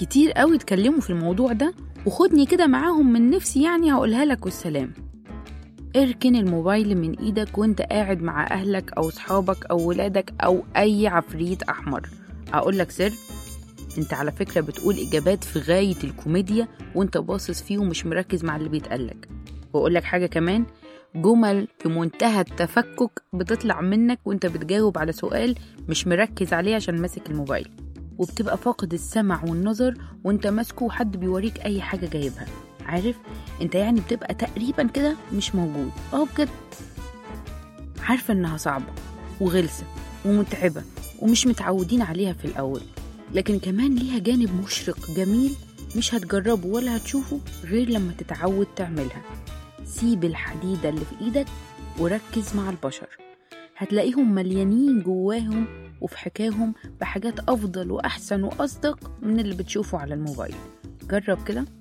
كتير قوي اتكلموا في الموضوع ده وخدني كده معاهم من نفسي يعني هقولها لك والسلام اركن الموبايل من ايدك وانت قاعد مع اهلك او صحابك او ولادك او اي عفريت احمر اقول لك سر انت على فكرة بتقول اجابات في غاية الكوميديا وانت باصص فيه ومش مركز مع اللي بيتقالك واقول لك حاجة كمان جمل في منتهى التفكك بتطلع منك وانت بتجاوب على سؤال مش مركز عليه عشان ماسك الموبايل وبتبقى فاقد السمع والنظر وانت ماسكه وحد بيوريك اي حاجة جايبها عارف انت يعني بتبقى تقريبا كده مش موجود اه بجد عارفة انها صعبة وغلسة ومتعبة ومش متعودين عليها في الأول لكن كمان ليها جانب مشرق جميل مش هتجربه ولا هتشوفه غير لما تتعود تعملها سيب الحديدة اللي في إيدك وركز مع البشر هتلاقيهم مليانين جواهم وفي حكاهم بحاجات أفضل وأحسن وأصدق من اللي بتشوفه على الموبايل جرب كده